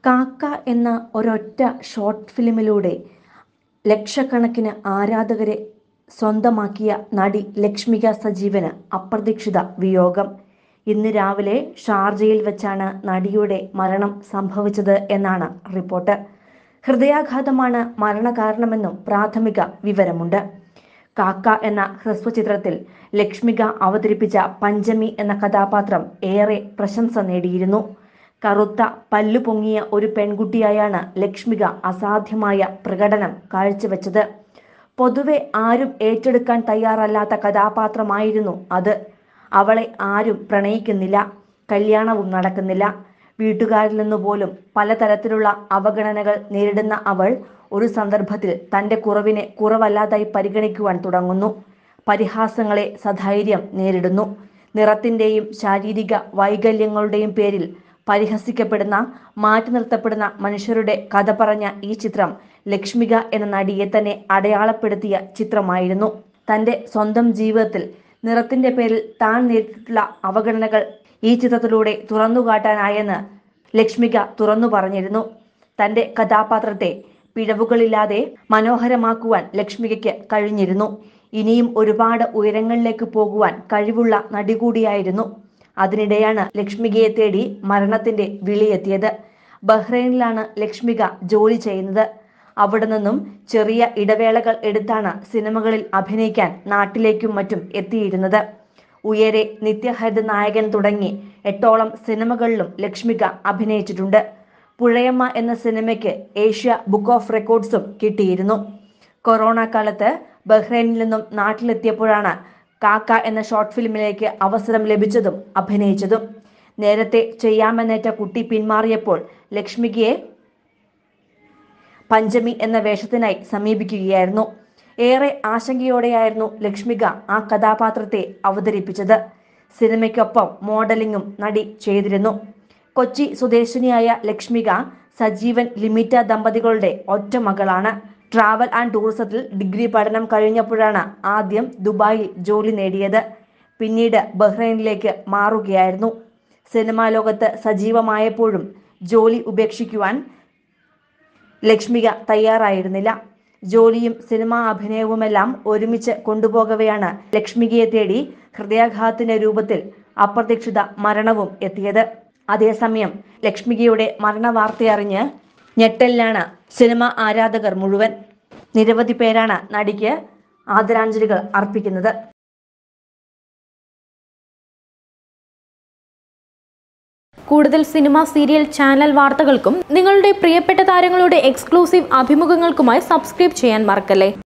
കാക്ക എന്ന ഒരൊറ്റ ഷോർട്ട് ഫിലിമിലൂടെ ലക്ഷക്കണക്കിന് ആരാധകരെ സ്വന്തമാക്കിയ നടി ലക്ഷ്മിക സജീവന് അപ്രതീക്ഷിത വിയോഗം ഇന്ന് രാവിലെ ഷാർജയിൽ വെച്ചാണ് നടിയുടെ മരണം സംഭവിച്ചത് എന്നാണ് റിപ്പോർട്ട് ഹൃദയാഘാതമാണ് മരണകാരണമെന്നും പ്രാഥമിക വിവരമുണ്ട് കാക്ക എന്ന ഹ്രസ്വചിത്രത്തിൽ ലക്ഷ്മിക അവതരിപ്പിച്ച പഞ്ചമി എന്ന കഥാപാത്രം ഏറെ പ്രശംസ നേടിയിരുന്നു കറുത്ത പല്ലു പൊങ്ങിയ ഒരു പെൺകുട്ടിയായാണ് ലക്ഷ്മിക അസാധ്യമായ പ്രകടനം കാഴ്ചവെച്ചത് പൊതുവെ ആരും ഏറ്റെടുക്കാൻ തയ്യാറല്ലാത്ത കഥാപാത്രമായിരുന്നു അത് അവളെ ആരും പ്രണയിക്കുന്നില്ല കല്യാണവും നടക്കുന്നില്ല വീട്ടുകാരിൽ നിന്ന് പോലും പലതരത്തിലുള്ള അവഗണനകൾ നേരിടുന്ന അവൾ ഒരു സന്ദർഭത്തിൽ തന്റെ കുറവിനെ കുറവല്ലാതായി പരിഗണിക്കുവാൻ തുടങ്ങുന്നു പരിഹാസങ്ങളെ സധൈര്യം നേരിടുന്നു നിറത്തിന്റെയും ശാരീരിക വൈകല്യങ്ങളുടെയും പേരിൽ പരിഹസിക്കപ്പെടുന്ന മാറ്റി നിർത്തപ്പെടുന്ന മനുഷ്യരുടെ കഥ പറഞ്ഞ ഈ ചിത്രം ലക്ഷ്മിക എന്ന നടിയെ തന്നെ അടയാളപ്പെടുത്തിയ ചിത്രമായിരുന്നു തന്റെ സ്വന്തം ജീവിതത്തിൽ നിറത്തിന്റെ പേരിൽ താൻ നേരിട്ടിട്ടുള്ള അവഗണനകൾ ഈ ചിത്രത്തിലൂടെ തുറന്നുകാട്ടാനായെന്ന് ലക്ഷ്മിക തുറന്നു പറഞ്ഞിരുന്നു തന്റെ കഥാപാത്രത്തെ പിഴവുകളില്ലാതെ മനോഹരമാക്കുവാൻ ലക്ഷ്മികയ്ക്ക് കഴിഞ്ഞിരുന്നു ഇനിയും ഒരുപാട് ഉയരങ്ങളിലേക്ക് പോകുവാൻ കഴിവുള്ള നടി കൂടിയായിരുന്നു അതിനിടെയാണ് ലക്ഷ്മികയെ തേടി മരണത്തിന്റെ വിളിയെത്തിയത് ബഹ്റൈനിലാണ് ലക്ഷ്മിക ജോലി ചെയ്യുന്നത് അവിടെ നിന്നും ചെറിയ ഇടവേളകൾ എടുത്താണ് സിനിമകളിൽ അഭിനയിക്കാൻ നാട്ടിലേക്കും മറ്റും എത്തിയിരുന്നത് ഉയരെ നിത്യഹരിത നായകൻ തുടങ്ങി എട്ടോളം സിനിമകളിലും ലക്ഷ്മിക അഭിനയിച്ചിട്ടുണ്ട് പുഴയമ്മ എന്ന സിനിമയ്ക്ക് ഏഷ്യ ബുക്ക് ഓഫ് റെക്കോർഡ്സും കിട്ടിയിരുന്നു കൊറോണ കാലത്ത് ബഹ്റൈനിൽ നിന്നും നാട്ടിലെത്തിയപ്പോഴാണ് കാക്ക എന്ന ഷോർട്ട് ഫിലിമിലേക്ക് അവസരം ലഭിച്ചതും അഭിനയിച്ചതും നേരത്തെ ചെയ്യാമെന്നേറ്റ കുട്ടി പിന്മാറിയപ്പോൾ ലക്ഷ്മികയെ പഞ്ചമി എന്ന വേഷത്തിനായി സമീപിക്കുകയായിരുന്നു ഏറെ ആശങ്കയോടെയായിരുന്നു ലക്ഷ്മിക ആ കഥാപാത്രത്തെ അവതരിപ്പിച്ചത് സിനിമയ്ക്കൊപ്പം മോഡലിംഗും നടി ചെയ്തിരുന്നു കൊച്ചി സ്വദേശിനിയായ ലക്ഷ്മിക സജീവൻ ലിമിറ്റ ദമ്പതികളുടെ ഒറ്റ മകളാണ് ട്രാവൽ ആൻഡ് ടൂറിസത്തിൽ ഡിഗ്രി പഠനം കഴിഞ്ഞപ്പോഴാണ് ആദ്യം ദുബായിൽ ജോലി നേടിയത് പിന്നീട് ബഹ്റൈനിലേക്ക് മാറുകയായിരുന്നു സിനിമാ ലോകത്ത് സജീവമായപ്പോഴും ജോലി ഉപേക്ഷിക്കുവാൻ ലക്ഷ്മിക തയ്യാറായിരുന്നില്ല ജോലിയും സിനിമാ അഭിനയവുമെല്ലാം ഒരുമിച്ച് കൊണ്ടുപോകവെയാണ് ലക്ഷ്മികയെ തേടി ഹൃദയാഘാതത്തിന്റെ രൂപത്തിൽ അപ്രതീക്ഷിത മരണവും എത്തിയത് അതേസമയം ലക്ഷ്മികയുടെ മരണവാർത്തയറിഞ്ഞ് ഞെട്ടലിലാണ് സിനിമ ആരാധകർ മുഴുവൻ നിരവധി പേരാണ് നടിക്ക് ആദരാഞ്ജലികൾ അർപ്പിക്കുന്നത് കൂടുതൽ സിനിമ സീരിയൽ ചാനൽ വാർത്തകൾക്കും നിങ്ങളുടെ പ്രിയപ്പെട്ട താരങ്ങളുടെ എക്സ്ക്ലൂസീവ് അഭിമുഖങ്ങൾക്കുമായി സബ്സ്ക്രൈബ് ചെയ്യാൻ മറക്കല്ലേ